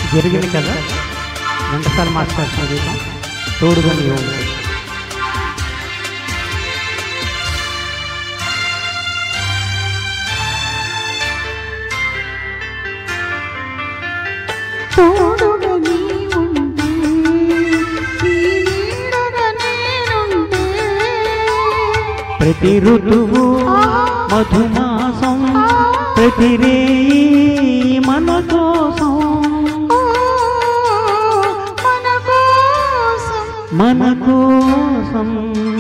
జరిగింది కదా ఘంటసాల మాస్టర్ సంగీతం తోడుగా నీవు ఉంటే. తోడుగా నీ ఉంటే, నీ నీడగా నేనుంటే, ప్రతి ఋతువు మధుమాసం ప్రతి రేయి మన కోసం ఓ, మన కోసం మన కోసం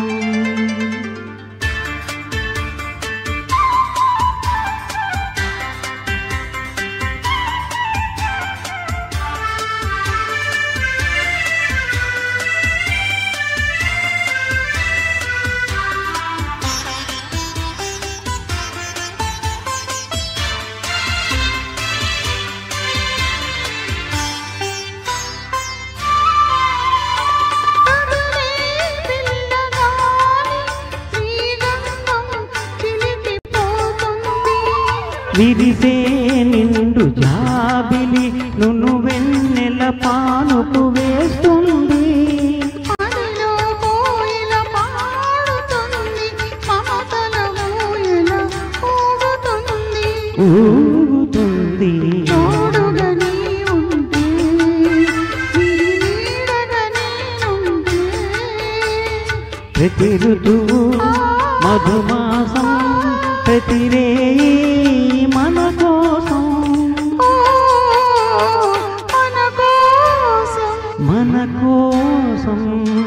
కదలే పిల్లగాలి, శ్రీగంధం చిలికిపోతుంది. విరిసే నిండు జాబిలి నును వెన్నెల పానుపు వేస్తుంది మదిలో కోయిల పాడుతుంది, మమతల ఊయల ఊగుతుంది. ఊగుతుంది తోడుగా నీ ఉంటే, నీ నీడగా నేనుంటే, ప్రతి ఋతువు మధుమాసం ప్రతి రేయి మన కోసం ఓ, మన కోసం మన కోసం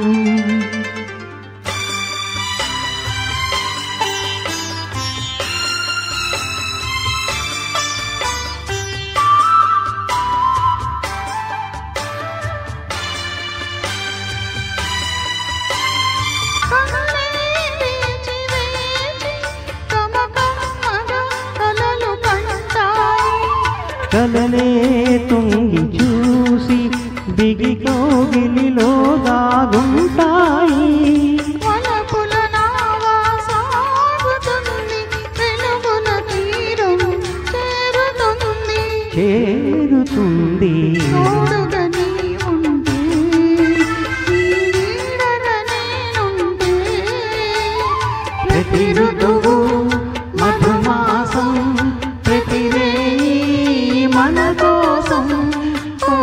కనులే వేచి వేచి తమ కమ్మగా కలలు కంటాయి కలలే తుంగి చూసి దిగి కోగిలిలో దాగుంటాయి వలపుల నావా సాగుతుంది వెలుగుల తీరం చేరుతుంది చేరుతుంది తోడుగా నీ ఉంటే నీ నీడగా నేనుంటే ప్రతి ఋతువు మధుమాసం ప్రతి రేయి మన కోసం ఓ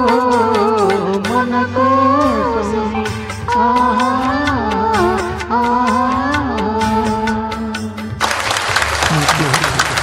మన కోసం ఆహా, ఆహా. Thank you.